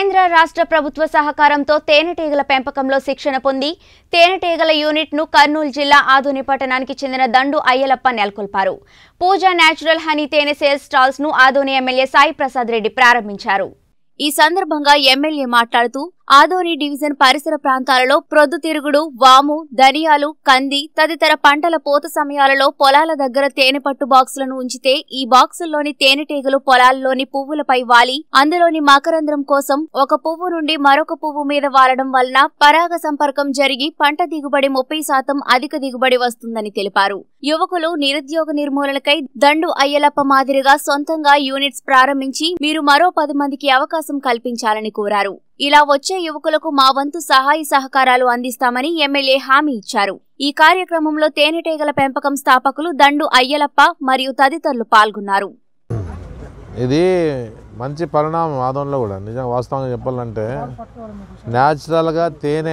కేంద్ర రాష్ట్ర ప్రభుత్వ సహకారంతో తేనెటీగల పెంపకంలో శిక్షణ పొంది తేనెటీగల యూనిట్ ను కర్నూలు జిల్లా ఆధుని పట్టణానికి చెందిన దండు అయ్యలప్ప నెలకొల్పారు పూజ నేచురల్ హనీ తేనె సేల్స్ స్టాల్స్ ను ఆదోని ఎమ్మెల్యే సాయి ప్రసాద్ రెడ్డి ప్రారంభించారు ఈ సందర్భంగా ఎమ్మెల్యే మాట్లాడుతూ ఆదోని డివిజన్ పరిసర ప్రాంతాలలో ప్రొద్దుతిరుగుడు వాము ధనియాలు కంది తదితర పంటల పూత సమయాలలో పొలాల దగ్గర తేనె పట్టు బాక్సులను ఉంచితే ఈ బాక్సుల్లోని తేనెటీగలు పొలాల్లోని పువ్వులపై వాలి అందులోని మకరంధ్రం కోసం ఒక పువ్వు నుండి మరొక పువ్వు మీద వాలడం వలన పరాగ సంపర్కం జరిగి పంట దిగుబడి ముప్పై శాతం అధిక దిగుబడి వస్తుందని తెలిపారు యువకులు నిరుద్యోగ నిర్మూలనకై దండు అయ్యలప్ప మాదిరిగా సొంతంగా యూనిట్స్ ప్రారంభించి మీరు మరో పది మందికి అవకాశం కల్పించాలని కోరారు ఇలా వచ్చే యువకులకు మా వంతు సహాయ సహకారాలు అందిస్తామని ఎమ్మెల్యే హామీ ఇచ్చారు ఈ కార్యక్రమంలో తేనెటీగల పెంపకం స్థాపకులు దండు అయ్యలప్ప మరియు తదితరులు పాల్గొన్నారు ఇది మంచి పరిణామం ఆదంలో కూడా నిజంగా వాస్తవంగా చెప్పాలంటే న్యాచురల్గా తేనె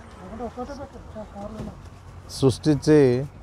సృష్టించి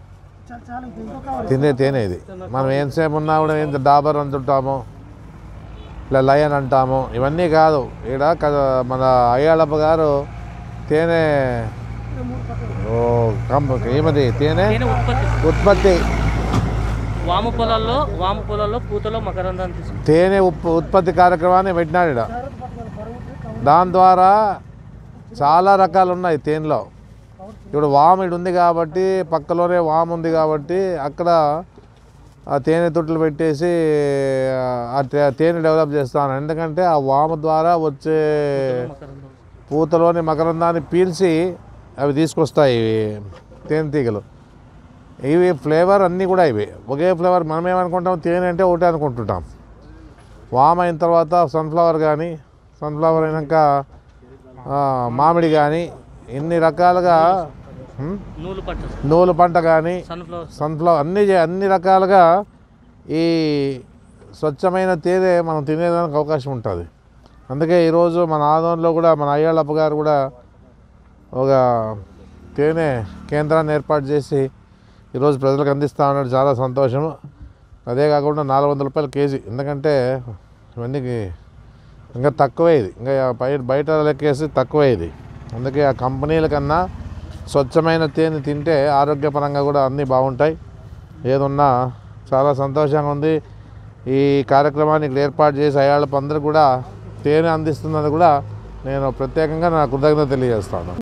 తినే తేనె ఇది మనం ఎంతసేపు ఉన్నా కూడా ఏంత డాబర్ అంటుంటాము ఇలా లయన్ అంటాము ఇవన్నీ కాదు ఇక్కడ క- మన అయ్యాళప్ప గారు తేనె ఓ కంప ఏమది తేనె తేనె ఉత్పత్తి ఉత్పత్తి వాము పొలాల్లో వాము పొలాల్లో పూతలో మకరందాన్ని తీసుకుంటాం తేనె ఉప్ ఉత్పత్తి కార్యక్రమాన్ని పెట్టినాడు ఈడ. దాని ద్వారా చాలా రకాలు ఉన్నాయి తేనెలో ఇప్పుడు వాము ఈడ ఉంది కాబట్టి పక్కలోనే వాము ఉంది కాబట్టి అక్కడ ఆ తేనె తొట్టులు పెట్టేసి ఆ తే- తేనె డెవలప్ చేస్తాను ఎందుకంటే ఆ వాము ద్వారా వచ్చే మకరందం పూతలోని మకరందాన్ని పీల్చి అవి తీసుకొస్తాయి ఇవి తేనెటీగలు ఇవి ఫ్లేవర్ అన్నీ కూడా ఇవి ఒకే ఫ్లేవర్ మనం ఏమనుకుంటాం తేనె అంటే ఒకటే అనుకుంటుంటాం వామ్ అయిన తర్వాత సన్ఫ్లవర్ కానీ సన్ఫ్లవర్ అయినాక ఆ, మామిడి కానీ ఇన్ని రకాలుగా హ్మ్, నూలు పట్ట నూలు పంట కానీ సన్ఫ్లవర్ సన్ఫ్లవర్ అన్ని చే- అన్ని రకాలుగా ఈ స్వచ్ఛమైన తేనె మనం తినేదానికి అవకాశం ఉంటుంది అందుకే ఈరోజు మన ఆదంలో కూడా మన అయ్యాళ్ళప్ప గారు కూడా ఒక తేనె కేంద్రాన్ని ఏర్పాటు చేసి ఈరోజు ప్రజలకు అందిస్తా ఉన్నాడు చాలా సంతోషం అదే కాకుండా నాలుగు వందల రూపాయలు కేజీ ఎందుకంటే ఇవన్నీ ఇంకా తక్కువే ఇది ఇంకా బయట బయట లెక్కేసి తక్కువే ఇది అందుకే ఆ కంపెనీల కన్నా స్వచ్ఛమైన తేనె తింటే ఆరోగ్యపరంగా కూడా అన్నీ బాగుంటాయి ఏదున్నా చాలా సంతోషంగా ఉంది ఈ కార్యక్రమాన్ని ఇక్కడ ఏర్పాటు చేసి అయ్యాళ్ళ అందరూ కూడా తేనె అందిస్తున్నది కూడా నేను ప్రత్యేకంగా నా కృతజ్ఞత తెలియజేస్తాను